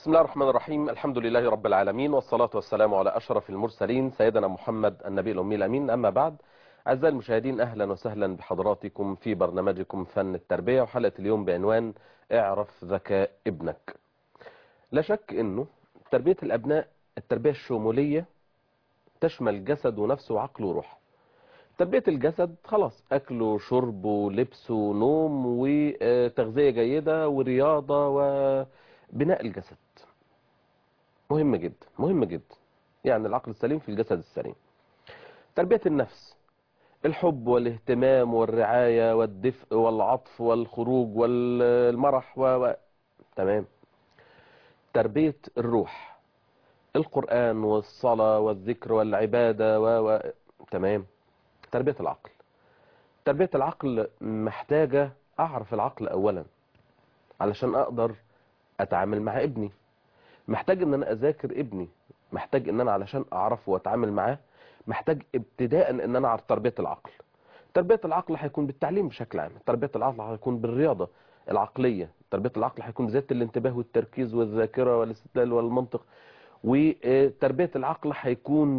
بسم الله الرحمن الرحيم الحمد لله رب العالمين والصلاة والسلام على أشرف المرسلين سيدنا محمد النبي الأمي الأمين أما بعد أعزائي المشاهدين أهلا وسهلا بحضراتكم في برنامجكم فن التربية وحلقة اليوم بعنوان اعرف ذكاء ابنك لا شك أنه تربية الأبناء التربية الشمولية تشمل جسد ونفس وعقل وروح تربية الجسد خلاص أكل وشرب ولبس ونوم وتغذية جيدة ورياضة وبناء الجسد مهم جدا مهم جدا يعني العقل السليم في الجسد السليم تربية النفس الحب والاهتمام والرعاية والدفء والعطف والخروج والمرح و... و... تمام تربية الروح القرآن والصلاة والذكر والعبادة و... و... تمام تربية العقل تربية العقل محتاجة أعرف العقل أولا علشان أقدر أتعامل مع ابني محتاج ان انا اذاكر ابني محتاج ان انا علشان اعرفه واتعامل معاه محتاج ابتداء ان انا اعرف تربية العقل تربية العقل هيكون بالتعليم بشكل عام تربية العقل هيكون بالرياضة العقلية تربية العقل هيكون بذات الانتباه والتركيز والذاكرة والاستدلال والمنطق وتربية العقل هيكون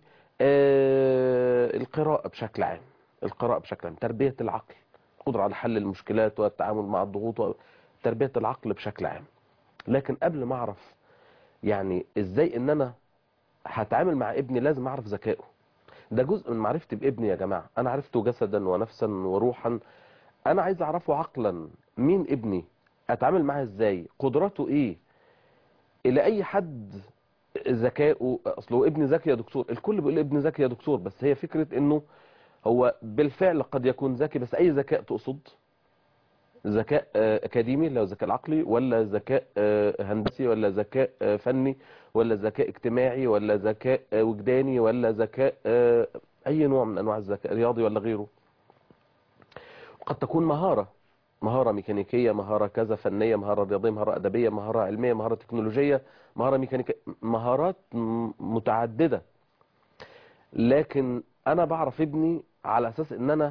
بالقراءة بشكل عام القراءة بشكل عام تربية العقل قدرة على حل المشكلات والتعامل مع الضغوط تربية العقل بشكل عام لكن قبل ما اعرف يعني ازاي ان انا هتعامل مع ابني لازم اعرف ذكائه ده جزء من معرفتي بابني يا جماعة انا عرفته جسدا ونفسا وروحا انا عايز اعرفه عقلا مين ابني اتعامل معاه ازاي قدراته ايه الى اي حد ذكائه اصله ابني ذكي يا دكتور الكل بيقول ابني ذكي يا دكتور بس هي فكرة انه هو بالفعل قد يكون ذكي بس اي ذكاء تقصد ذكاء اكاديمي اللي هو الذكاء العقلي ولا ذكاء هندسي ولا ذكاء فني ولا ذكاء اجتماعي ولا ذكاء وجداني ولا ذكاء اي نوع من انواع الذكاء رياضي ولا غيره قد تكون مهارة مهارة ميكانيكية مهارة كذا فنية مهارة رياضية مهارة أدبية مهارة علمية مهارة تكنولوجية مهارة ميكانيكية مهارات متعددة لكن أنا بعرف ابني على أساس أن أنا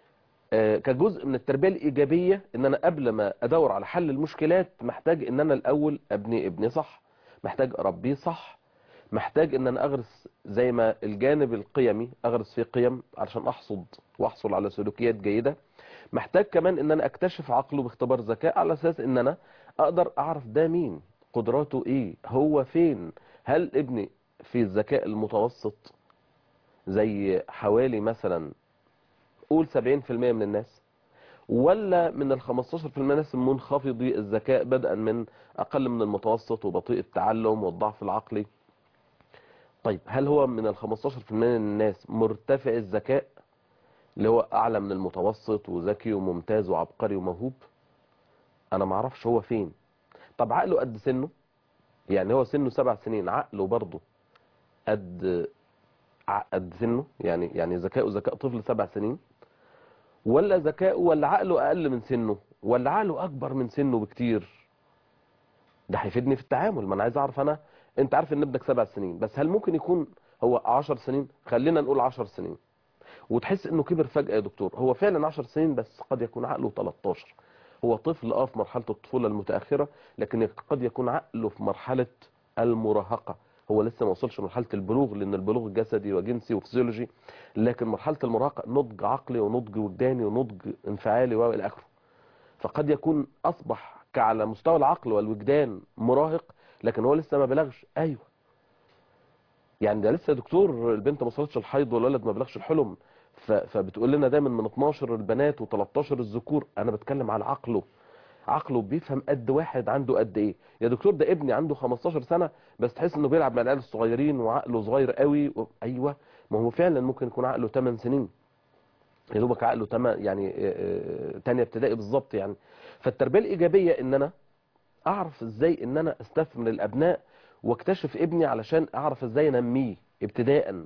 كجزء من التربية الإيجابية ان انا قبل ما ادور على حل المشكلات محتاج ان انا الاول ابني ابني صح محتاج اربيه صح محتاج ان انا اغرس زي ما الجانب القيمي اغرس فيه قيم علشان احصد واحصل على سلوكيات جيدة محتاج كمان ان انا اكتشف عقله باختبار ذكاء على اساس ان انا اقدر اعرف ده مين قدراته ايه هو فين هل ابني في الذكاء المتوسط زي حوالي مثلا قول 70% من الناس ولا من ال 15% من الناس منخفضي الذكاء بدءا من أقل من المتوسط وبطيء التعلم والضعف العقلي طيب هل هو من ال 15% من الناس مرتفع الذكاء اللي هو أعلى من المتوسط وذكي وممتاز وعبقري وموهوب أنا معرفش هو فين طب عقله قد سنه يعني هو سنه سبع سنين عقله برضه قد قد سنه يعني يعني ذكاؤه ذكاء طفل سبع سنين ولا ذكاؤه ولا عقله اقل من سنه ولا عقله اكبر من سنه بكتير ده هيفيدني في التعامل ما انا عايز اعرف انا انت عارف ان ابنك سبع سنين بس هل ممكن يكون هو عشر سنين خلينا نقول عشر سنين وتحس انه كبر فجأة يا دكتور هو فعلا عشر سنين بس قد يكون عقله 13 هو طفل اه في مرحلة الطفولة المتأخرة لكن قد يكون عقله في مرحلة المراهقة هو لسه ما وصلش مرحلة البلوغ لأن البلوغ جسدي وجنسي وفسيولوجي لكن مرحلة المراهقة نضج عقلي ونضج وجداني ونضج انفعالي وإلى آخره فقد يكون أصبح كعلى مستوى العقل والوجدان مراهق لكن هو لسه ما بلغش أيوه يعني ده لسه دكتور البنت ما وصلتش الحيض والولد ما بلغش الحلم فبتقول لنا دايما من 12 البنات و13 الذكور أنا بتكلم على عقله عقله بيفهم قد واحد عنده قد ايه يا دكتور ده ابني عنده 15 سنة بس تحس انه بيلعب مع العيال الصغيرين وعقله صغير قوي و... ايوه ما هو فعلا ممكن يكون عقله 8 سنين يا دوبك عقله 8 يعني تانية ابتدائي بالظبط يعني فالتربيه الايجابيه ان انا اعرف ازاي ان انا استثمر الابناء واكتشف ابني علشان اعرف ازاي انميه ابتداء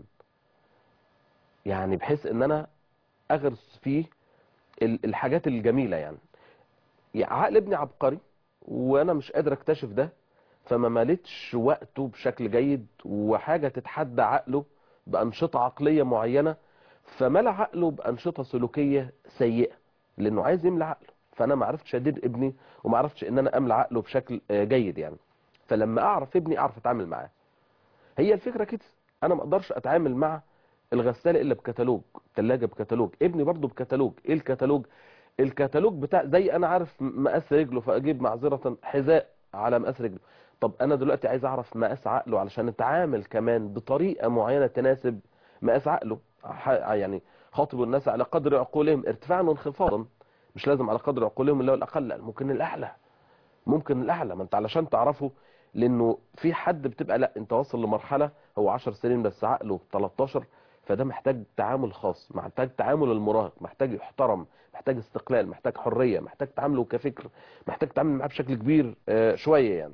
يعني بحيث ان انا اغرس فيه الحاجات الجميله يعني عقل ابني عبقري وانا مش قادر اكتشف ده فما مالتش وقته بشكل جيد وحاجة تتحدى عقله بأنشطة عقلية معينة فملى عقله بأنشطة سلوكية سيئة لأنه عايز يملى عقله فأنا ما عرفتش أدير ابني وما عرفتش إن أنا أملى عقله بشكل جيد يعني فلما اعرف ابني اعرف اتعامل معاه هي الفكره كده انا ما اقدرش اتعامل مع الغساله الا بكتالوج الثلاجه بكتالوج ابني برضه بكتالوج ايه الكتالوج الكتالوج بتاع زي انا عارف مقاس رجله فاجيب معذره حذاء على مقاس رجله طب انا دلوقتي عايز اعرف مقاس عقله علشان اتعامل كمان بطريقه معينه تناسب مقاس عقله ح- يعني خاطبوا الناس على قدر عقولهم ارتفاعا وانخفاضا مش لازم على قدر عقولهم اللي هو الاقل لا ممكن الاعلى ممكن الاعلى ما انت علشان تعرفه لانه في حد بتبقى لا انت واصل لمرحله هو 10 سنين بس عقله 13 فده محتاج تعامل خاص محتاج تعامل المراهق محتاج يحترم محتاج استقلال محتاج حريه محتاج تعامله كفكر محتاج تعامل معاه بشكل كبير آه، شويه يعني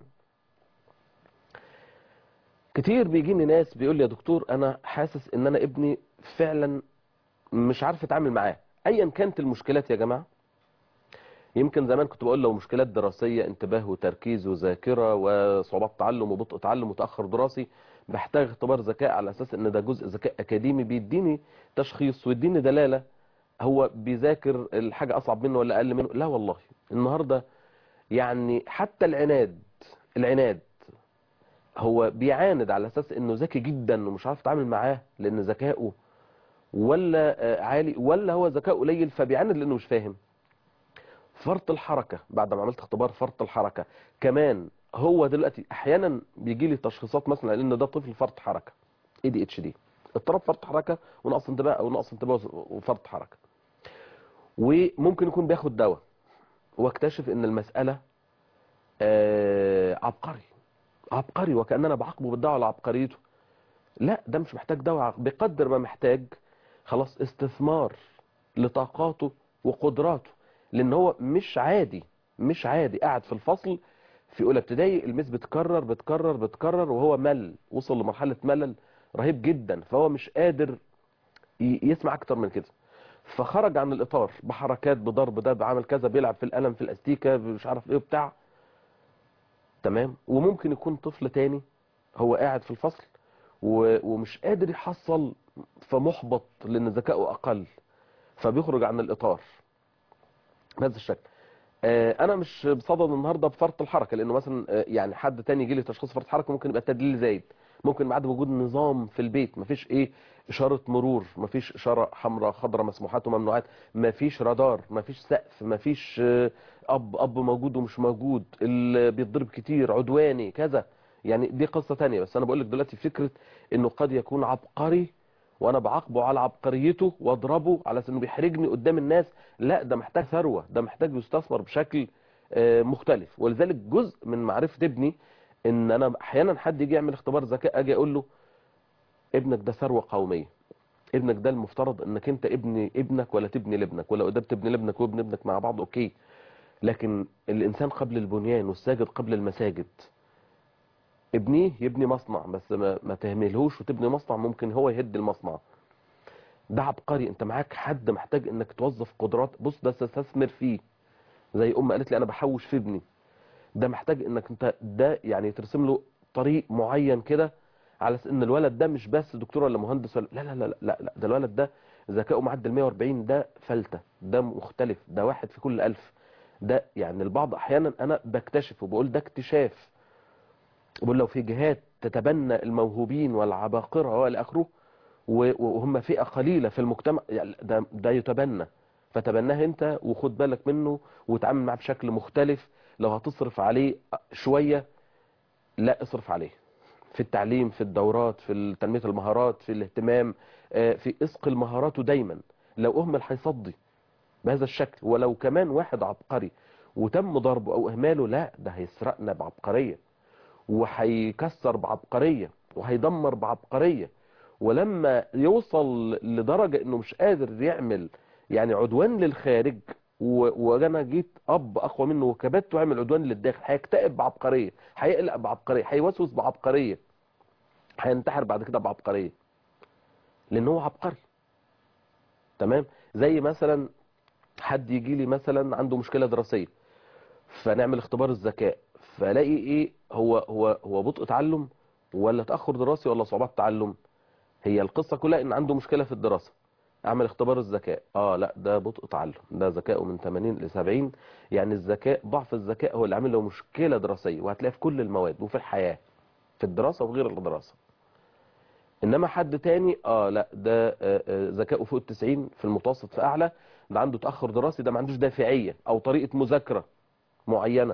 كتير بيجيني ناس بيقول لي يا دكتور انا حاسس ان انا ابني فعلا مش عارف اتعامل معاه ايا كانت المشكلات يا جماعه يمكن زمان كنت بقول لو مشكلات دراسيه انتباه وتركيز وذاكره وصعوبات تعلم وبطء تعلم وتاخر دراسي بحتاج اختبار ذكاء على اساس ان ده جزء ذكاء اكاديمي بيديني تشخيص ويديني دلاله هو بيذاكر الحاجه اصعب منه ولا اقل منه لا والله النهارده يعني حتى العناد العناد هو بيعاند على اساس انه ذكي جدا ومش عارف يتعامل معاه لان ذكائه ولا آه، عالي ولا هو ذكاء قليل فبيعاند لانه مش فاهم فرط الحركه بعد ما عملت اختبار فرط الحركه كمان هو دلوقتي احيانا بيجي لي تشخيصات مثلا ان ده طفل فرط حركه اي دي اتش دي اضطراب فرط حركه ونقص انتباه او نقص انتباه وفرط حركه وممكن يكون بياخد دواء واكتشف ان المساله آه، عبقري عبقري وكاننا بعاقبه بالدواء على عبقريته لا ده مش محتاج دواء بقدر ما محتاج خلاص استثمار لطاقاته وقدراته لان هو مش عادي مش عادي قاعد في الفصل في اولى ابتدائي الميس بتكرر بتكرر بتكرر وهو مل وصل لمرحله ملل رهيب جدا فهو مش قادر ي- يسمع اكتر من كده فخرج عن الاطار بحركات بضرب ده بعمل كذا بيلعب في القلم في الاستيكه مش عارف ايه بتاع تمام وممكن يكون طفل تاني هو قاعد في الفصل و- ومش قادر يحصل فمحبط لان ذكائه اقل فبيخرج عن الاطار بهذا الشكل آه، انا مش بصدد النهارده بفرط الحركه لانه مثلا آه، يعني حد تاني يجي لي تشخيص فرط حركه ممكن يبقى تدليل زايد ممكن بعد وجود نظام في البيت مفيش ايه اشاره مرور مفيش اشاره حمراء خضراء مسموحات وممنوعات مفيش رادار مفيش سقف مفيش آه، اب اب موجود ومش موجود اللي بيتضرب كتير عدواني كذا يعني دي قصه تانية بس انا بقول لك دلوقتي فكره انه قد يكون عبقري وانا بعاقبه على عبقريته واضربه على انه بيحرجني قدام الناس لا ده محتاج ثروه ده محتاج يستثمر بشكل آه، مختلف ولذلك جزء من معرفه ابني ان انا احيانا حد يجي يعمل اختبار ذكاء اجي اقول له ابنك ده ثروه قوميه ابنك ده المفترض انك انت ابني ابنك ولا تبني لابنك ولو قدرت تبني لابنك وابن ابنك مع بعض اوكي لكن الانسان قبل البنيان والساجد قبل المساجد ابنيه يبني مصنع بس ما, ما تهملهوش وتبني مصنع ممكن هو يهد المصنع ده عبقري انت معاك حد محتاج انك توظف قدرات بص ده تستثمر فيه زي ام قالت لي انا بحوش في ابني ده محتاج انك انت ده يعني ترسم له طريق معين كده على أساس ان الولد ده مش بس دكتور ولا مهندس ولا لا لا لا لا, لا ده الولد ده ذكائه معدل 140 ده فلتة ده مختلف ده واحد في كل ألف ده يعني البعض احيانا انا بكتشف وبقول ده اكتشاف بقول لو في جهات تتبنى الموهوبين والعباقرة والى اخره و- وهم فئة قليلة في المجتمع يعني ده, ده يتبنى فتبناه انت وخد بالك منه وتعامل معاه بشكل مختلف لو هتصرف عليه شوية لا اصرف عليه في التعليم في الدورات في تنمية المهارات في الاهتمام آه، في اسق المهارات دايما لو اهمل هيصدي بهذا الشكل ولو كمان واحد عبقري وتم ضربه او اهماله لا ده هيسرقنا بعبقرية وهيكسر بعبقرية وهيدمر بعبقرية ولما يوصل لدرجة انه مش قادر يعمل يعني عدوان للخارج و- وانا جيت اب اقوى منه وكبته يعمل عدوان للداخل هيكتئب بعبقرية هيقلق بعبقرية هيوسوس بعبقرية هينتحر بعد كده بعبقرية لان هو عبقري تمام زي مثلا حد يجي لي مثلا عنده مشكلة دراسية فنعمل اختبار الذكاء فلاقي ايه هو هو هو بطء تعلم ولا تأخر دراسي ولا صعوبات تعلم هي القصة كلها ان عنده مشكلة في الدراسة اعمل اختبار الذكاء اه لا ده بطء تعلم ده ذكائه من 80 ل 70 يعني الذكاء ضعف الذكاء هو اللي عامل له مشكله دراسيه وهتلاقيها في كل المواد وفي الحياه في الدراسه وغير الدراسه انما حد تاني اه لا ده آه، آه، ذكائه فوق ال 90 في المتوسط في اعلى ده عنده تاخر دراسي ده ما عندوش دافعيه او طريقه مذاكره معينه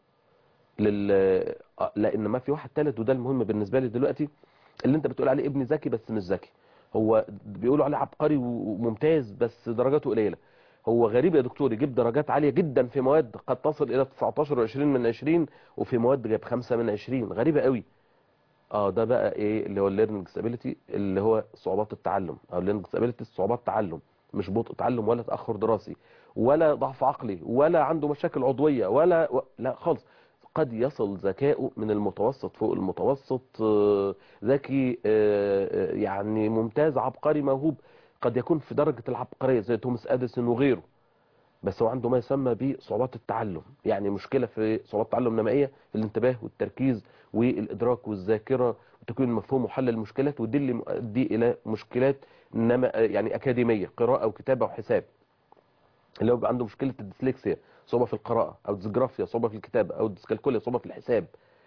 لل آه، لان ما في واحد ثالث وده المهم بالنسبه لي دلوقتي اللي انت بتقول عليه ابني ذكي بس مش ذكي هو بيقولوا عليه عبقري وممتاز بس درجاته قليله هو غريب يا دكتور يجيب درجات عاليه جدا في مواد قد تصل الى 19 و20 من 20 وفي مواد جايب 5 من 20 غريبه قوي اه ده بقى ايه اللي هو الليرنينج disability اللي هو صعوبات التعلم او الليرنينج disability صعوبات تعلم مش بطء تعلم ولا تاخر دراسي ولا ضعف عقلي ولا عنده مشاكل عضويه ولا و... لا خالص قد يصل ذكائه من المتوسط فوق المتوسط آه، ذكي آه، آه، يعني ممتاز عبقري موهوب قد يكون في درجة العبقرية زي توماس أديسون وغيره بس هو عنده ما يسمى بصعوبات التعلم يعني مشكلة في صعوبات التعلم النمائية في الانتباه والتركيز والإدراك والذاكرة وتكوين المفهوم وحل المشكلات ودي اللي مؤدي إلى مشكلات نما يعني أكاديمية قراءة وكتابة وحساب اللي هو بيبقى عنده مشكلة الديسلكسيا صعوبة في القراءة أو الديسجرافيا صعوبة في الكتابة أو الديسكالكوليا صعوبة في الحساب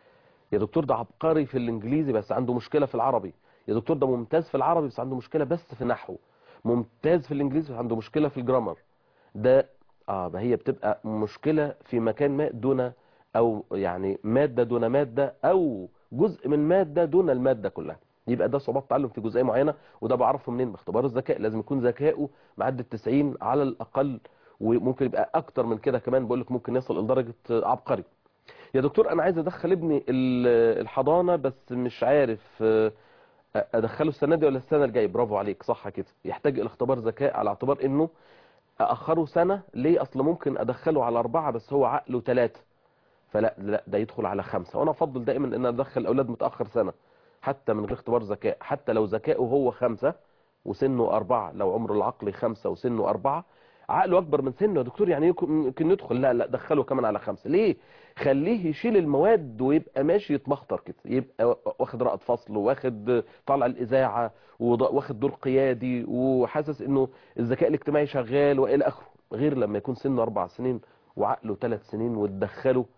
يا دكتور ده عبقري في الإنجليزي بس عنده مشكلة في العربي يا دكتور ده ممتاز في العربي بس عنده مشكلة بس في نحو ممتاز في الإنجليزي بس عنده مشكلة في الجرامر ده اه ما هي بتبقى مشكلة في مكان ما دون او يعني مادة دون مادة او جزء من مادة دون المادة كلها يبقى ده صعوبات تعلم في جزئية معينة وده بعرفه منين باختبار الذكاء لازم يكون ذكائه معدي ال 90 على الاقل وممكن يبقى اكتر من كده كمان بقول لك ممكن يصل لدرجة عبقري يا دكتور انا عايز ادخل ابني ال- الحضانة بس مش عارف آه، ادخله السنة دي ولا السنة الجاية برافو عليك صح كده يحتاج الى اختبار ذكاء على اعتبار انه اخره سنة ليه اصل ممكن ادخله على اربعة بس هو عقله ثلاثة فلا لا ده يدخل على خمسة وانا افضل دائما ان أنا ادخل الاولاد متاخر سنة حتى من غير اختبار ذكاء حتى لو ذكائه هو خمسة وسنه أربعة لو عمر العقلي خمسة وسنه أربعة عقله أكبر من سنه يا دكتور يعني يمكن يمكن ندخل لا لا دخله كمان على خمسة ليه خليه يشيل المواد ويبقى ماشي يتمخطر كده يبقى واخد رائد فصل واخد طالع الإذاعة وض- واخد دور قيادي وحاسس انه الذكاء الاجتماعي شغال والى اخره غير لما يكون سنه اربع سنين وعقله ثلاث سنين وتدخله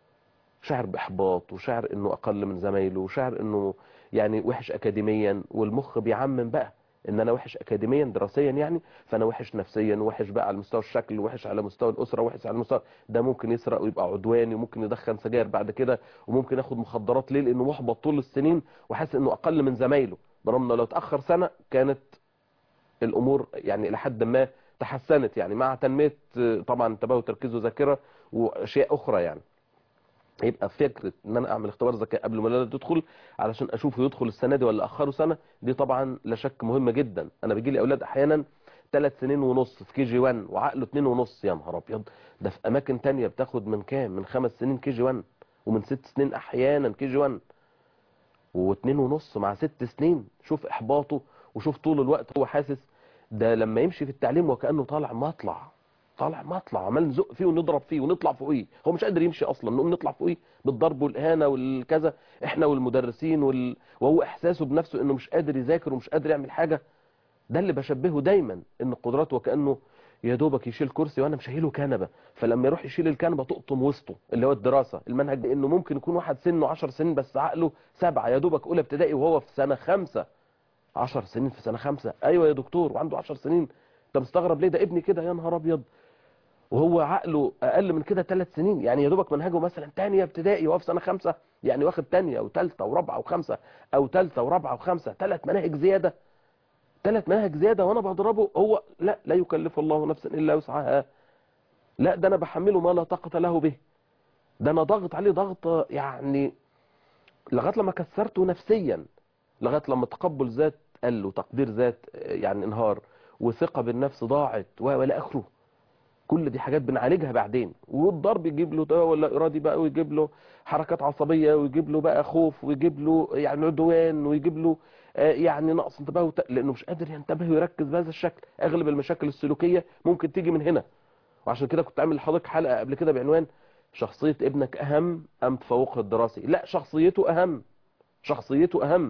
شعر باحباط وشعر انه اقل من زمايله وشعر انه يعني وحش اكاديميا والمخ بيعمم بقى ان انا وحش اكاديميا دراسيا يعني فانا وحش نفسيا وحش بقى على مستوى الشكل وحش على مستوى الاسره وحش على مستوى ده ممكن يسرق ويبقى عدواني وممكن يدخن سجاير بعد كده وممكن ياخد مخدرات ليه لانه محبط طول السنين وحاسس انه اقل من زمايله برغم انه لو اتاخر سنه كانت الامور يعني لحد ما تحسنت يعني مع تنميه آه، طبعا انتباه وتركيز وذاكره واشياء اخرى يعني يبقى فكره ان انا اعمل اختبار ذكاء قبل ما الولد يدخل علشان اشوفه يدخل السنه دي ولا اخره سنه دي طبعا لا شك مهمه جدا انا بيجي لي اولاد احيانا ثلاث سنين ونص في كي جي 1 وعقله اتنين ونص يا نهار ابيض ده في اماكن تانية بتاخد من كام من خمس سنين كي جي 1 ومن ست سنين احيانا كي جي 1 واتنين ونص مع ست سنين شوف احباطه وشوف طول الوقت هو حاسس ده لما يمشي في التعليم وكأنه طالع مطلع طالع مطلع عمال نزق فيه ونضرب فيه ونطلع فوقيه هو مش قادر يمشي اصلا نقوم نطلع فوقيه بالضرب والاهانه والكذا احنا والمدرسين وال... وهو احساسه بنفسه انه مش قادر يذاكر ومش قادر يعمل حاجه ده اللي بشبهه دايما ان قدراته وكانه يا دوبك يشيل كرسي وانا مشيله كنبه فلما يروح يشيل الكنبه تقطم وسطه اللي هو الدراسه المنهج انه ممكن يكون واحد سنه 10 سنين بس عقله سبعة يا دوبك اولى ابتدائي وهو في سنه خمسة 10 سنين في سنه خمسة ايوه يا دكتور وعنده 10 سنين انت مستغرب ليه ده ابني كده يا نهار ابيض وهو عقله اقل من كده ثلاث سنين يعني يا دوبك منهجه مثلا تانية ابتدائي وهو في سنه خمسة يعني واخد تانية وثالثه ورابعه وخمسه او ثالثه ورابعه وخمسه ثلاث مناهج زياده ثلاث مناهج زياده وانا بضربه هو لا لا يكلف الله نفسا الا وسعها لا ده انا بحمله ما لا طاقه له به ده انا ضاغط عليه ضغط يعني لغايه لما كسرته نفسيا لغايه لما تقبل ذات قل وتقدير ذات يعني انهار وثقه بالنفس ضاعت ولا اخره كل دي حاجات بنعالجها بعدين والضرب يجيب له ده ولا ارادي بقى ويجيب له حركات عصبيه ويجيب له بقى خوف ويجيب له يعني عدوان ويجيب له آه، يعني نقص انتباه وت- لانه مش قادر ينتبه ويركز بهذا الشكل اغلب المشاكل السلوكيه ممكن تيجي من هنا وعشان كده كنت عامل لحضرتك حلقه قبل كده بعنوان شخصيه ابنك اهم ام تفوقه الدراسي لا شخصيته اهم شخصيته اهم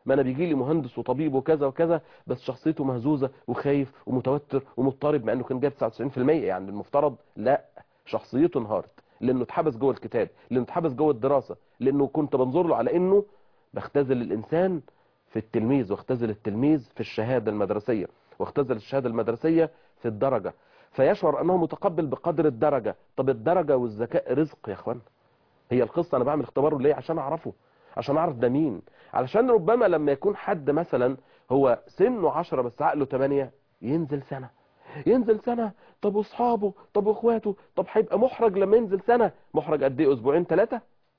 ما انا بيجي لي مهندس وطبيب وكذا وكذا بس شخصيته مهزوزه وخايف ومتوتر ومضطرب مع انه كان جايب 99% يعني المفترض لا شخصيته انهارت لانه اتحبس جوه الكتاب لانه اتحبس جوه الدراسه لانه كنت بنظر له على انه بختزل الانسان في التلميذ واختزل التلميذ في الشهاده المدرسيه واختزل الشهاده المدرسيه في الدرجه فيشعر انه متقبل بقدر الدرجه طب الدرجه والذكاء رزق يا اخوان هي القصه انا بعمل اختباره ليه عشان اعرفه عشان اعرف ده مين علشان ربما لما يكون حد مثلا هو سنه 10 بس عقله 8 ينزل سنه ينزل سنه طب واصحابه طب واخواته طب هيبقى محرج لما ينزل سنه محرج قد ايه اسبوعين ثلاثه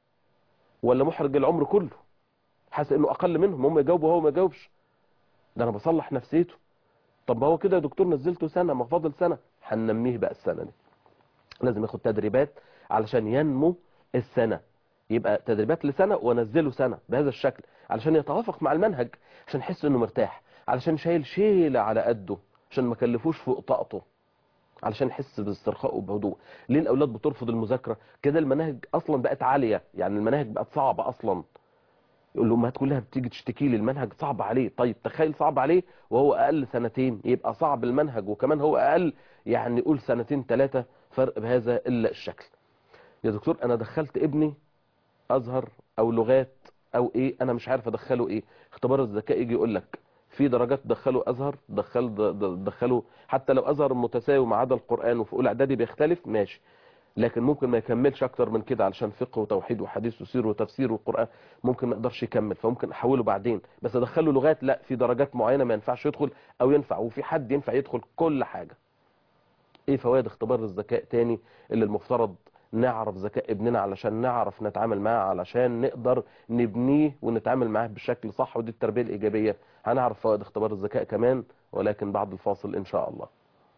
ولا محرج العمر كله حاسس انه اقل منهم هم يجاوبوا هو ما يجاوبش ده انا بصلح نفسيته طب ما هو كده يا دكتور نزلته سنه ما فاضل سنه هننميه بقى السنه دي لازم ياخد تدريبات علشان ينمو السنه يبقى تدريبات لسنه وانزله سنه بهذا الشكل علشان يتوافق مع المنهج عشان يحس انه مرتاح علشان شايل شيله على قده عشان ما كلفوش فوق طاقته علشان يحس باسترخاء وبهدوء ليه الاولاد بترفض المذاكره كده المناهج اصلا بقت عاليه يعني المناهج بقت صعبه اصلا يقول الامهات كلها بتيجي تشتكي لي المنهج صعب عليه طيب تخيل صعب عليه وهو اقل سنتين يبقى صعب المنهج وكمان هو اقل يعني قول سنتين ثلاثه فرق بهذا الا الشكل يا دكتور انا دخلت ابني ازهر او لغات او ايه انا مش عارف ادخله ايه اختبار الذكاء يجي يقول لك في درجات دخله ازهر دخل دخله حتى لو ازهر متساوي ما عدا القران وفي اولى اعدادي بيختلف ماشي لكن ممكن ما يكملش اكتر من كده علشان فقه وتوحيد وحديث وسير وتفسير والقران ممكن ما يقدرش يكمل فممكن احوله بعدين بس ادخله لغات لا في درجات معينه ما ينفعش يدخل او ينفع وفي حد ينفع يدخل كل حاجه ايه فوائد اختبار الذكاء تاني اللي المفترض نعرف ذكاء ابننا علشان نعرف نتعامل معاه علشان نقدر نبنيه ونتعامل معاه بشكل صح ودي التربيه الايجابيه هنعرف فوائد اختبار الذكاء كمان ولكن بعد الفاصل ان شاء الله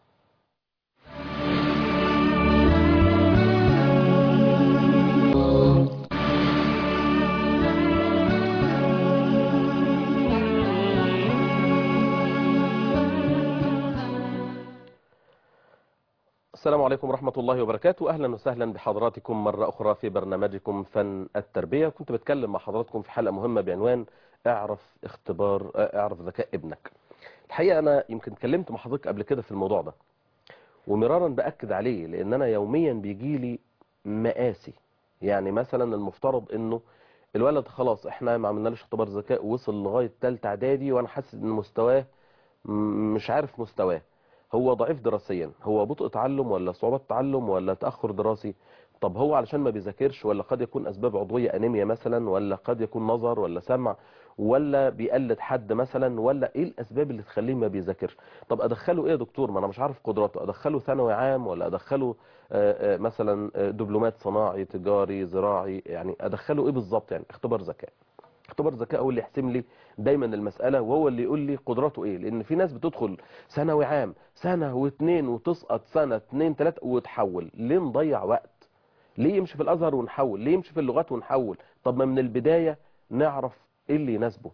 السلام عليكم ورحمة الله وبركاته أهلا وسهلا بحضراتكم مرة أخرى في برنامجكم فن التربية كنت بتكلم مع حضراتكم في حلقة مهمة بعنوان اعرف اختبار اعرف ذكاء ابنك الحقيقة أنا يمكن اتكلمت مع حضرتك قبل كده في الموضوع ده ومرارا بأكد عليه لأن أنا يوميا بيجي لي مقاسي يعني مثلا المفترض أنه الولد خلاص احنا ما عملنالوش اختبار ذكاء وصل لغاية تالتة اعدادي وانا حاسس ان مستواه مش عارف مستواه هو ضعيف دراسيا هو بطء تعلم ولا صعوبة تعلم ولا تأخر دراسي طب هو علشان ما بيذاكرش ولا قد يكون أسباب عضوية أنيميا مثلا ولا قد يكون نظر ولا سمع ولا بيقلد حد مثلا ولا ايه الاسباب اللي تخليه ما بيذاكرش طب ادخله ايه يا دكتور ما انا مش عارف قدراته ادخله ثانوي عام ولا ادخله آآ آآ مثلا دبلومات صناعي تجاري زراعي يعني ادخله ايه بالظبط يعني اختبار ذكاء اختبار ذكاء هو اللي يحسم لي دايما المسألة وهو اللي يقول لي قدراته ايه لان في ناس بتدخل ثانوي عام سنة واثنين وتسقط سنة اثنين ثلاثة وتحول ليه نضيع وقت ليه يمشي في الازهر ونحول ليه يمشي في اللغات ونحول طب ما من البداية نعرف ايه اللي يناسبه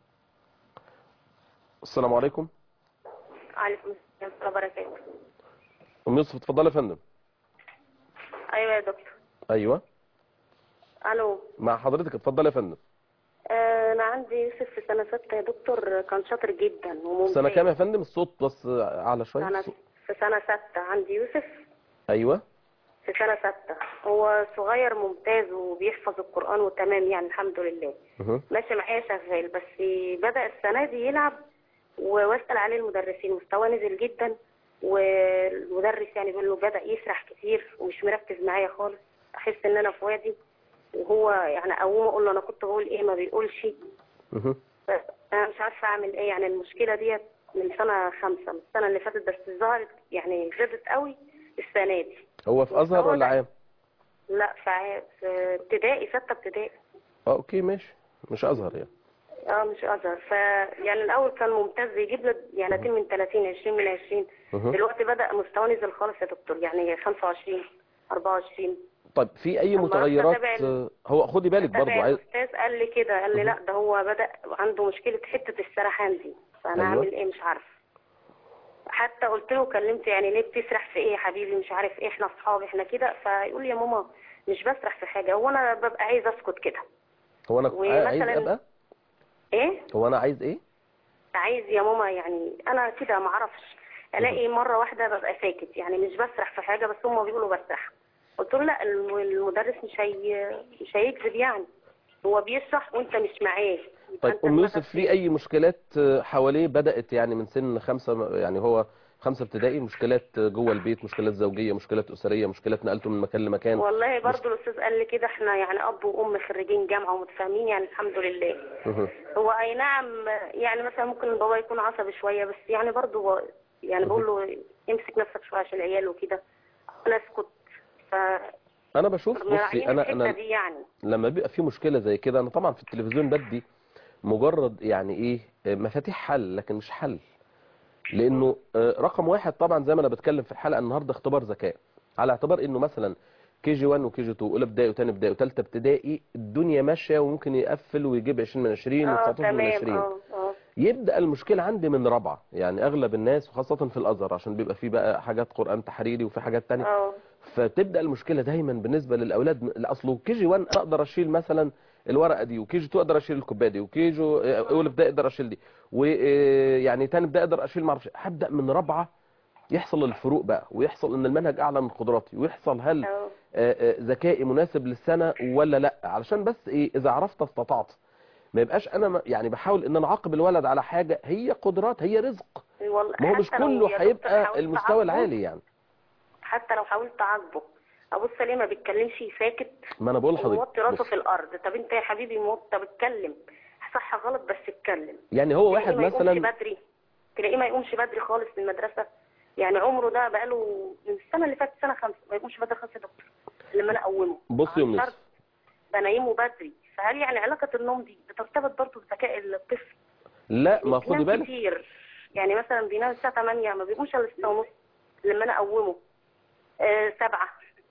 السلام عليكم عليكم السلام ورحمة الله وبركاته ام يوسف اتفضلي يا فندم أيوة يا دكتور ايوه ألو مع حضرتك اتفضلي يا فندم آه، أنا عندي يوسف في سنة ستة يا دكتور كان شاطر جدا وممتاز سنة كام يا فندم الصوت بس اعلى شوية سنة في سنة ستة عندي يوسف ايوه في سنة ستة هو صغير ممتاز وبيحفظ القرآن وتمام يعني الحمد لله مه. ماشي معايا شغال بس بدأ السنة دي يلعب و- واسأل عليه المدرسين مستواه نزل جدا والمدرس يعني بيقول له بدأ يسرح كتير ومش مركز معايا خالص أحس إن أنا في وادي وهو يعني أقوم أقول له أنا كنت بقول إيه ما بيقولش مه. بس أنا مش عارفة أعمل إيه يعني المشكلة ديت من سنة خمسة من السنة اللي فاتت بس ظهرت يعني زادت قوي السنة دي هو في ازهر ولا عام لا في ع- في ابتدائي ستة ابتدائي اه اوكي ماشي مش ازهر يعني اه مش ازهر ف يعني الاول كان ممتاز يجيب له يعني 30 من 30 20 من 20 مه. دلوقتي بدا مستواه نزل خالص يا دكتور يعني 25 24 طيب في اي أما متغيرات أتابع ال- هو خدي بالك برضو تابع عايز الاستاذ قال لي كده قال لي لا ده هو بدا عنده مشكله حته السرحان دي فانا أيوة. اعمل ايه مش عارف حتى قلت له كلمت يعني ليه بتسرح في ايه يا حبيبي مش عارف ايه احنا اصحاب احنا كده فيقول لي يا ماما مش بسرح في حاجه هو انا ببقى عايز اسكت كده هو انا ومثلاً- عايز ابقى ايه هو انا عايز ايه عايز يا ماما يعني انا كده ما اعرفش الاقي مره واحده ببقى ساكت يعني مش بسرح في حاجه بس هم بيقولوا بسرح قلت له لا الم- المدرس مش هي مش هيكذب يعني هو بيشرح وانت مش معاه يبقى طيب أنت ام دماغك يوسف في اي مشكلات حواليه بدات يعني من سن خمسة يعني هو خمسة ابتدائي مشكلات جوه البيت مشكلات زوجيه مشكلات اسريه مشكلات نقلته من مكان لمكان والله برضو الاستاذ قال لي كده احنا يعني اب وام خريجين جامعه ومتفاهمين يعني الحمد لله مه. هو اي نعم يعني مثلا ممكن البابا يكون عصبي شويه بس يعني برضو هو- يعني بقول له امسك نفسك شويه عشان العيال وكده انا اسكت ف انا بشوف بصي مراعيين انا الحته انا دي يعني لما بيبقى في مشكله زي كده انا طبعا في التلفزيون بدي مجرد يعني ايه مفاتيح حل لكن مش حل لانه آه، رقم واحد طبعا زي ما انا بتكلم في الحلقه النهارده اختبار ذكاء على اعتبار انه مثلا كي جي 1 وكي جي 2 اولى ابتدائي وثاني ابتدائي وثالثه ابتدائي الدنيا ماشيه وممكن يقفل ويجيب 20 من 20 اه و19 من تمام 20 اه اه يبدا المشكله عندي من رابعه يعني اغلب الناس وخاصه في الازهر عشان بيبقى فيه بقى حاجات قران تحريري وفي حاجات تانية اه فتبدا المشكله دايما بالنسبه للاولاد اصله كي جي 1 أنا اقدر اشيل مثلا الورقه دي وكي جي 2 اقدر اشيل الكوبايه دي وكي جي اول ابتدائي اقدر اشيل دي ويعني تاني ابتدائي اقدر اشيل معرفش هبدا من رابعه يحصل الفروق بقى ويحصل ان المنهج اعلى من قدراتي ويحصل هل اه آه، آه، ذكائي مناسب للسنه ولا لا علشان بس ايه اذا عرفت استطعت ما يبقاش انا م- يعني بحاول ان انا اعاقب الولد على حاجه هي قدرات هي رزق والله ما هو مش حتى لو كله يا دكتور هيبقى حاولت المستوى أعاقبه، العالي يعني حتى لو حاولت اعاقبه ابص ليه ما بيتكلمش ساكت ما انا بقول لحضرتك وموطي راسه بص. في الارض طب انت يا حبيبي موطي طب اتكلم صح غلط بس اتكلم يعني هو تلاقيه واحد ما يقومش مثلا بدري تلاقيه ما يقومش بدري خالص من المدرسه يعني عمره ده بقاله من السنه اللي فاتت سنه خمسه ما يقومش بدري خالص يا دكتور لما انا اقومه بصي يا أم عن يوسف شرط بنيمه بدري فهل يعني علاقه النوم دي بترتبط برضه بذكاء الطفل لا ما خدي بينام بالك كتير يعني مثلا بينام الساعه 8 ما بيقومش الا 6 ونص لما انا اقومه آه سبعة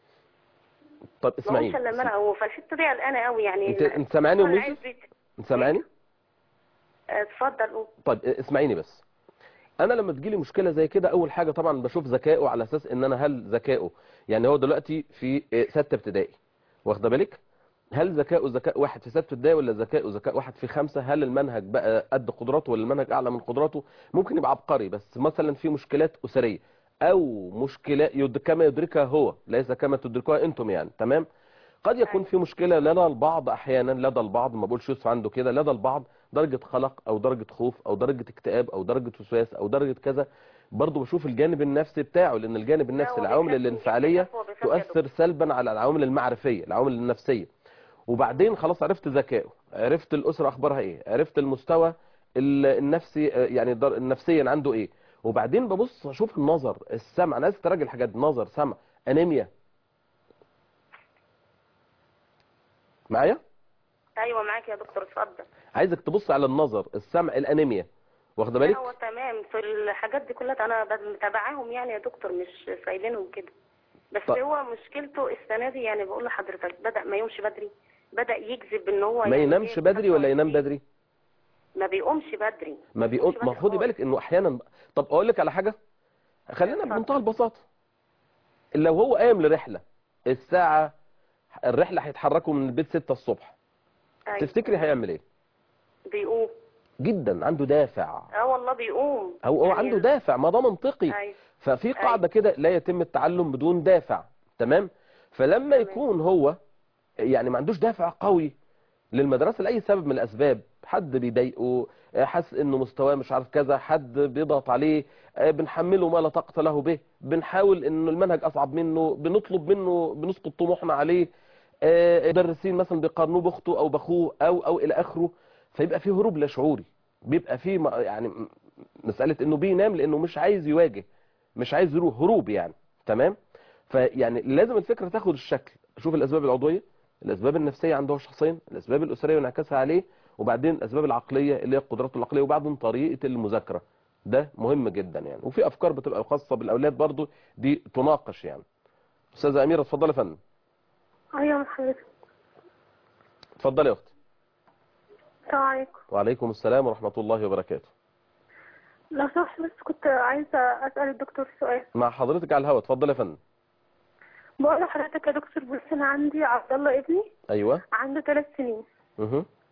طب ما قومش اسمعيني الا لما انا اقومه فالحته دي قلقانه قوي يعني انت انت سامعاني يا ام هو اللي يوسف عايز بيت- انت سامعاني آه، اتفضل قول طيب اسمعيني بس انا لما تجيلي مشكله زي كده اول حاجه طبعا بشوف ذكائه على اساس ان انا هل ذكائه يعني هو دلوقتي في إيه، سته ابتدائي واخده بالك هل ذكائه ذكاء واحد في سته ابتدائي ولا ذكائه ذكاء واحد في خمسه هل المنهج بقى قد قدراته ولا المنهج اعلى من قدراته ممكن يبقى عبقري بس مثلا في مشكلات اسريه او مشكله يد كما يدركها هو ليس كما تدركوها انتم يعني تمام قد يكون في مشكله لدى البعض احيانا لدى البعض ما بقولش يوسف عنده كده لدى البعض درجه قلق او درجه خوف او درجه اكتئاب او درجه وسواس او درجه كذا برضه بشوف الجانب النفسي بتاعه لان الجانب النفسي هو العوامل بيخاف من الانفعاليه الخلاف، هو بيخاف يا تؤثر سلبا على العوامل المعرفيه العوامل النفسيه وبعدين خلاص عرفت ذكائه عرفت الاسره اخبارها ايه عرفت المستوى ال- النفسي آه، يعني در- نفسيا عنده ايه وبعدين ببص اشوف النظر السمع انا عايز تراجع الحاجات دي نظر سمع انيميا معايا ايوه معاك يا دكتور اتفضل عايزك تبص على النظر السمع الانيميا واخده بالك هو تمام في الحاجات دي كلها انا ب- متابعاهم يعني يا دكتور مش سايبينهم كده بس طيب. هو مشكلته السنه دي يعني بقول لحضرتك بدا ما يقومش بدري بدا يجذب ان هو ما يعني ينامش إيه، بدري ولا ينام 25. بدري ما بيقومش بدري ما بيقوم بيقومش ما بدري خدي خالص. بالك انه احيانا طب اقول لك على حاجه خلينا اتفضل. بمنتهى البساطه لو هو قايم لرحله الساعه الرحله هيتحركوا من البيت 6 الصبح أيوة. تفتكري هيعمل ايه بيقوم جدا عنده دافع اه والله بيقوم هو هو يعني عنده ال- دافع ما ده منطقي ايوه ففي قاعده كده لا يتم التعلم بدون دافع تمام فلما تمام. يكون هو يعني ما عندوش دافع قوي للمدرسه لاي سبب من الاسباب حد بيضايقه آه، حاسس انه مستواه مش عارف كذا حد بيضغط عليه آه، بنحمله ما لا طاقه له به بنحاول انه المنهج اصعب منه بنطلب منه بنسقط طموحنا عليه آه، مدرسين مثلا بيقارنوه باخته او باخوه او او الى اخره فيبقى فيه هروب لا شعوري بيبقى فيه م- يعني م- مساله انه بينام لانه مش عايز يواجه مش عايز يروح هروب يعني تمام فيعني لازم الفكره تاخد الشكل اشوف الاسباب العضويه الاسباب النفسيه عنده شخصيا الاسباب الاسريه وانعكاسها عليه وبعدين الاسباب العقليه اللي هي قدراته العقليه وبعدين طريقه المذاكره ده مهم جدا يعني وفي افكار بتبقى خاصه بالاولاد برضو دي تناقش يعني استاذه اميره اتفضلي يا فندم ايوه من حضرتك اتفضلي يا اختي السلام عليكم وعليكم السلام ورحمه الله وبركاته لو سمحت بس كنت عايزة أسأل الدكتور سؤال مع حضرتك على الهواء اتفضلي يا فندم بقول لحضرتك يا دكتور بص أنا عندي عبد الله ابني ايوه عنده ثلاث سنين اها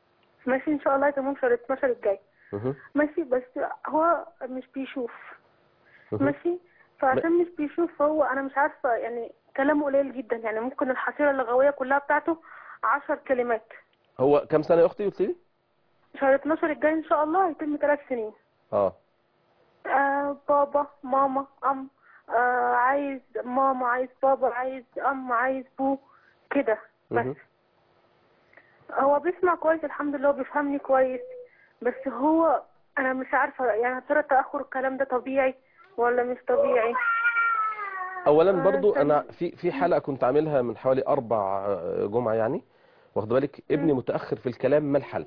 ماشي ان شاء الله تمام شهر 12 الجاي مهم. ماشي بس هو مش بيشوف مهم. ماشي فعشان مش بيشوف هو انا مش عارفه يعني كلامه قليل جدا يعني ممكن الحصيله اللغويه كلها بتاعته عشر كلمات هو كم سنة يا أختي قلت لي؟ شهر 12 الجاي ان شاء الله هيتم ثلاث سنين اه آه بابا ماما ام آه عايز ماما عايز بابا عايز ام عايز بو كده بس مهم. هو بيسمع كويس الحمد لله وبيفهمني كويس بس هو انا مش عارفه يعني يا ترى تاخر الكلام ده طبيعي ولا مش طبيعي اولا آه، برضو ثانية. انا في في حلقه كنت عاملها من حوالي اربع آه، جمعه يعني واخد بالك ابني متاخر في الكلام ما الحل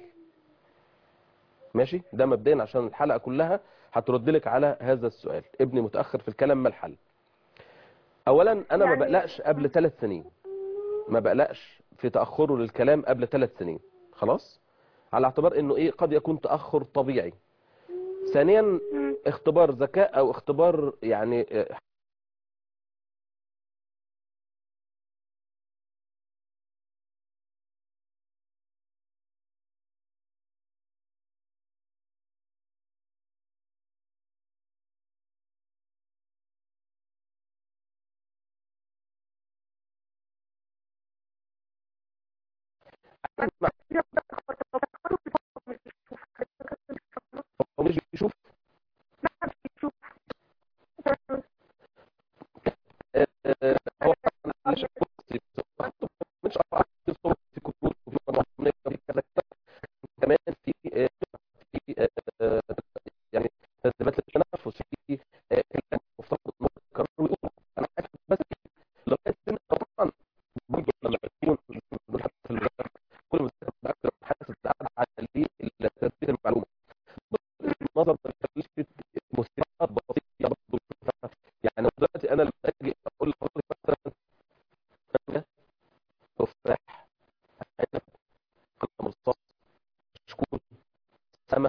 ماشي ده مبدئيا عشان الحلقه كلها هترد لك على هذا السؤال ابني متاخر في الكلام ما الحل اولا انا ما يعني- بقلقش قبل ثلاث سنين ما بقلقش في تاخره للكلام قبل ثلاث سنين خلاص على اعتبار انه ايه قد يكون تاخر طبيعي ثانيا مم. اختبار ذكاء او اختبار يعني آه، هو مش بيشوف آه، آه، هو أنا مش كرسي، مش عارف في صوت في كروت وفي مضامين وفي كذا كذا كمان في آه، في آه، يعني تدريبات للتنفس في آه، كلام مفترض انه يتكرر ويقول انا عارف بس لغايه سن طبعا برضه لما يكون حتى في الوقت كل ما تبقى اكثر حاسس بالقعده على تثبيت المعلومه نظر لفكره مثيرات بسيطه برضه يعني دلوقتي انا لما اجي اقول لحضرتك مثلا مانجا تفاح عنب قلم رصاص شكون سما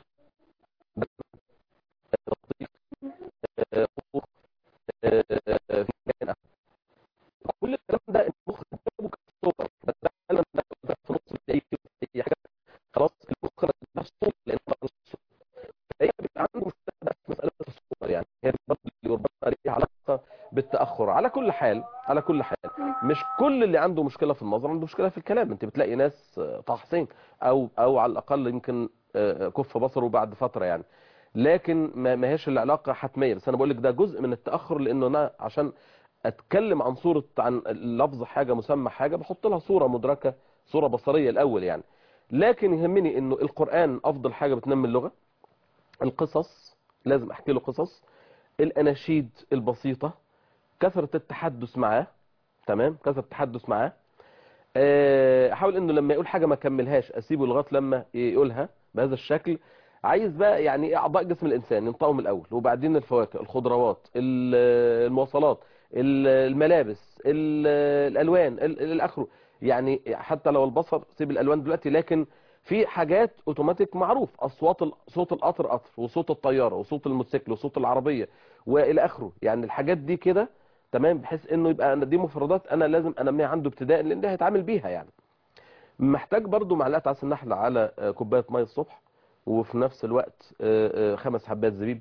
بطيخ آه، خوخ آه، آه، فنجان قهوة. كل الكلام ده المخ بتجيبه كصور بس ده فعلا ده ده في نص دقيقة اي حاجه خلاص المخ ده صوت لان ده الصوت فهي بيبقى عنده مشكله بقى في مساله الصور يعني هي برضه اللي ربما ليها علاقه بالتاخر على كل حال على كل حال مش كل اللي عنده مشكله في النظر عنده مشكله في الكلام انت بتلاقي ناس آه، طه حسين او او على الاقل يمكن آه، كف بصره بعد فتره يعني لكن ما ما هيش العلاقه حتميه بس انا بقول لك ده جزء من التاخر لانه انا عشان اتكلم عن صوره عن لفظ حاجه مسمى حاجه بحط لها صوره مدركه صوره بصريه الاول يعني لكن يهمني انه القران افضل حاجه بتنمي اللغه القصص لازم احكي له قصص الاناشيد البسيطه كثره التحدث معاه تمام كثره التحدث معاه آه، احاول انه لما يقول حاجه ما كملهاش اسيبه لغايه لما يقولها بهذا الشكل عايز بقى يعني ايه اعضاء جسم الانسان ينطقوا من الاول وبعدين الفواكه الخضروات ال- المواصلات ال- الملابس ال- الالوان ال- ال- الاخره يعني حتى لو البصر سيب الالوان دلوقتي لكن في حاجات اوتوماتيك معروف اصوات ال- صوت القطر قطر وصوت الطياره وصوت الموتوسيكل وصوت العربيه والى اخره يعني الحاجات دي كده تمام بحيث انه يبقى أنا دي مفردات انا لازم انميها عنده ابتداء لان ده هيتعامل بيها يعني محتاج برضو معلقه عسل نحل على آه، كوبايه ميه الصبح وفي نفس الوقت آه، آه، خمس حبات زبيب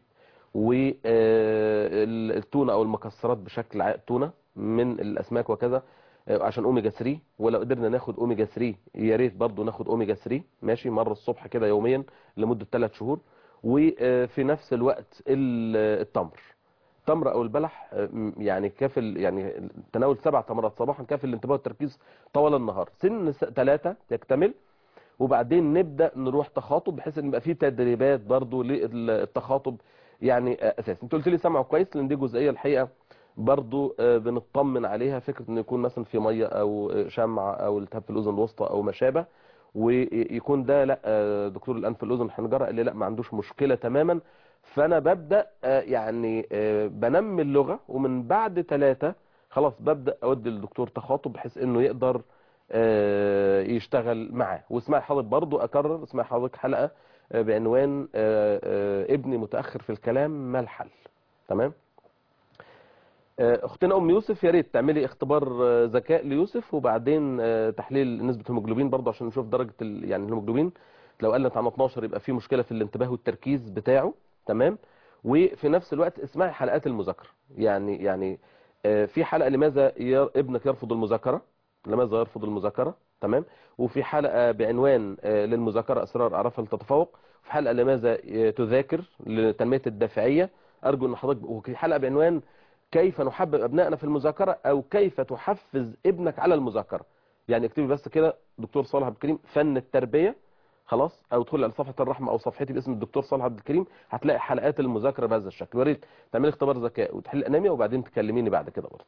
والتونه او المكسرات بشكل عام تونه من الاسماك وكذا آه، عشان اوميجا 3 ولو قدرنا ناخد اوميجا 3 يا ريت برضو ناخد اوميجا 3 ماشي مره الصبح كده يوميا لمده 3 شهور وفي نفس الوقت ال- التمر التمر او البلح آه، م- يعني كافل يعني تناول سبع تمرات صباحا كافل الانتباه والتركيز طوال النهار سن ثلاثة تكتمل وبعدين نبدا نروح تخاطب بحيث ان يبقى في تدريبات برضو للتخاطب يعني آه، اساسي انت قلت لي سمعه كويس لان دي جزئيه الحقيقه برضو آه، بنطمن عليها فكره انه يكون مثلا في ميه او آه، شمع او التهاب في الاذن الوسطى او ما شابه ويكون ده لا آه، دكتور الانف الاذن الحنجره قال لي لا ما عندوش مشكله تماما فانا ببدا آه، يعني آه، بنمي اللغه ومن بعد ثلاثه خلاص ببدا اودي للدكتور تخاطب بحيث انه يقدر آه، يشتغل معاه واسمعي حضرتك برضو اكرر اسمعي حضرتك حلقه آه، بعنوان آه، آه، ابني متاخر في الكلام ما الحل تمام آه، اختنا ام يوسف يا ريت تعملي اختبار آه، ذكاء ليوسف وبعدين آه، تحليل نسبه الهيموجلوبين برضه عشان نشوف درجه ال- يعني الهيموجلوبين لو قلت عن 12 يبقى في مشكله في الانتباه والتركيز بتاعه تمام وفي نفس الوقت اسمعي حلقات المذاكره يعني يعني آه، في حلقه لماذا ير... ابنك يرفض المذاكره لماذا يرفض المذاكره تمام وفي حلقه بعنوان آه، للمذاكره اسرار اعرافها لتتفوق وفي حلقه لماذا آه، تذاكر لتنميه الدافعيه ارجو ان حضرتك وفي حلقه بعنوان كيف نحبب ابنائنا في المذاكره او كيف تحفز ابنك على المذاكره يعني اكتبي بس كده دكتور صالح عبد الكريم فن التربيه خلاص او ادخلي على صفحه الرحمه او صفحتي باسم الدكتور صالح عبد الكريم هتلاقي حلقات المذاكره بهذا الشكل يا ريت تعملي اختبار ذكاء وتحل اناميا وبعدين تكلميني بعد كده برضه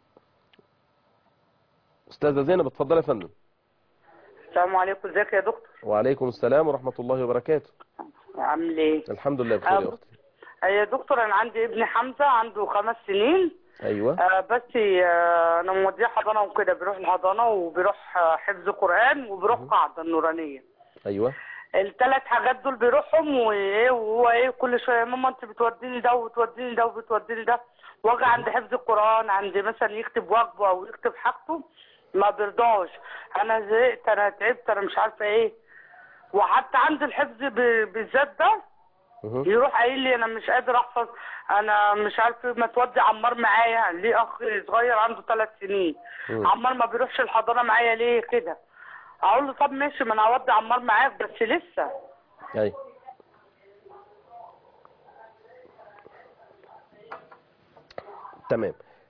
استاذه زينب اتفضلي يا فندم السلام عليكم ازيك يا دكتور وعليكم السلام ورحمه الله وبركاته عامل ايه الحمد لله بخير يا أم- اختي يا دكتور انا عندي ابن حمزه عنده خمس سنين ايوه آه بس آه انا موديه حضانه وكده بيروح الحضانه وبيروح آه، حفظ قران وبيروح قاعده النورانيه ايوه الثلاث حاجات دول بيروحهم وايه وهو ايه كل شويه يا ماما انت بتوديني ده وبتوديني ده وبتوديني ده واجي عند حفظ القران عند مثلا يكتب واجبه او يكتب حاجته ما بيرضاش انا زهقت انا تعبت انا مش عارفه ايه وحتى عند الحفظ ب- بالذات ده مه. يروح قايل لي انا مش قادر احفظ انا مش عارف ما تودي عمار معايا ليه اخ صغير عنده ثلاث سنين مم. عمار ما بيروحش الحضانه معايا ليه كده اقول له طب ماشي ما انا هودي عمار معاك بس لسه ايوه تمام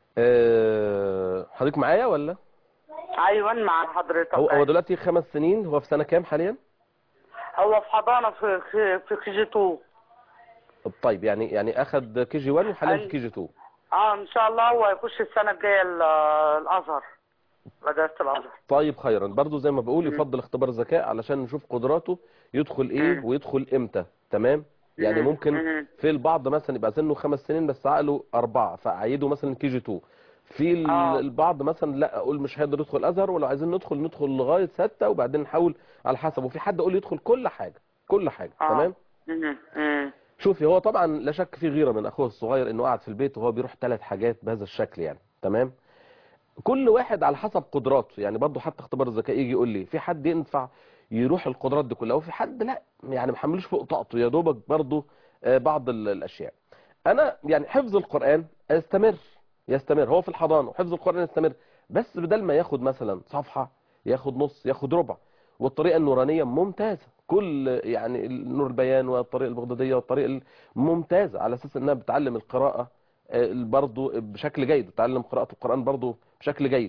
أه... حضرتك معايا ولا ايوه مع حضرتك هو هو أيوة. دلوقتي خمس سنين هو في سنه كام حاليا هو في حضانه في في, في كي جي 2 طيب يعني يعني اخد كي جي 1 وحاليا في أيوة. كي جي 2 اه ان شاء الله هو هيخش السنه الجايه ال- الازهر مدرسه الازهر طيب خيرا برضو زي ما بقول يفضل اختبار ذكاء علشان نشوف قدراته يدخل ايه مم. ويدخل امتى تمام يعني مم. ممكن مم. في البعض مثلا يبقى سنه خمس سنين بس عقله أربعة فأعيده مثلا كي جي 2 في ال- آه. البعض مثلا لا اقول مش هيقدر يدخل ازهر ولو عايزين ندخل ندخل لغايه ستة وبعدين نحاول على حسب وفي حد يقول يدخل كل حاجه كل حاجه آه. تمام مم. مم. شوفي هو طبعا لا شك في غيره من اخوه الصغير انه قاعد في البيت وهو بيروح ثلاث حاجات بهذا الشكل يعني تمام كل واحد على حسب قدراته يعني برضه حتى اختبار الذكاء يجي يقول لي في حد ينفع يروح القدرات دي كلها وفي حد لا يعني ما حملوش فوق طاقته يا دوبك برضه آه، بعض ال- الاشياء انا يعني حفظ القران يستمر يستمر هو في الحضانه وحفظ القران يستمر بس بدل ما ياخد مثلا صفحه ياخد نص ياخد ربع والطريقه النورانيه ممتازه كل يعني النور البيان والطريقه البغداديه والطريقه الممتازه على اساس انها بتعلم القراءه آه، برضه بشكل جيد وتعلم قراءه القران برضه بشكل جيد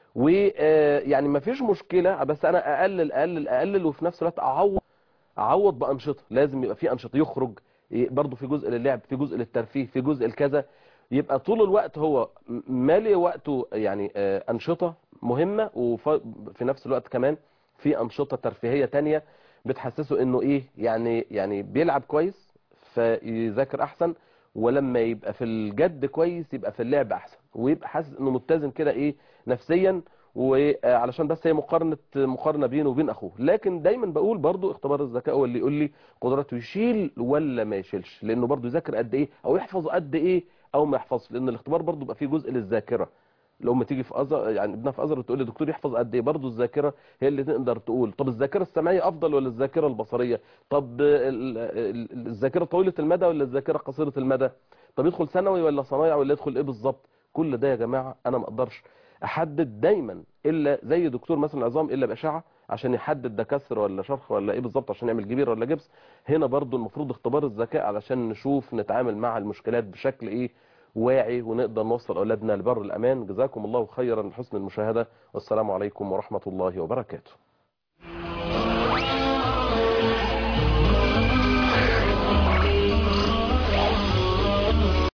ويعني ما فيش مشكله بس انا اقلل اقلل اقلل وفي نفس الوقت اعوض اعوض بانشطه لازم يبقى في انشطه يخرج برضه في جزء للعب في جزء للترفيه في جزء الكذا يبقى طول الوقت هو م- مالي وقته يعني آه، انشطه مهمه وفي نفس الوقت كمان في انشطه ترفيهيه تانية بتحسسه انه ايه يعني يعني بيلعب كويس فيذاكر احسن ولما يبقى في الجد كويس يبقى في اللعب احسن ويبقى حاسس انه متزن كده ايه نفسيا وعلشان بس هي مقارنه مقارنه بينه وبين اخوه لكن دايما بقول برضو اختبار الذكاء هو اللي يقول لي قدراته يشيل ولا ما يشيلش لانه برضو يذاكر قد ايه او يحفظ قد ايه او ما يحفظش لان الاختبار برضو بقى فيه جزء للذاكره لو ما تيجي في ازهر يعني ابنها في ازهر وتقول لي دكتور يحفظ قد ايه برضه الذاكره هي اللي تقدر تقول طب الذاكره السمعيه افضل ولا الذاكره البصريه طب ال- ال- الذاكره طويله المدى ولا الذاكره قصيره المدى طب يدخل ثانوي ولا صنايع ولا يدخل ايه بالظبط كل ده يا جماعه انا ما اقدرش احدد دايما الا زي دكتور مثلا عظام الا باشعه عشان يحدد ده كسر ولا شرخ ولا ايه بالظبط عشان يعمل جبير ولا جبس هنا برضو المفروض اختبار الذكاء علشان نشوف نتعامل مع المشكلات بشكل ايه واعي ونقدر نوصل اولادنا لبر الامان جزاكم الله خيرا لحسن المشاهده والسلام عليكم ورحمه الله وبركاته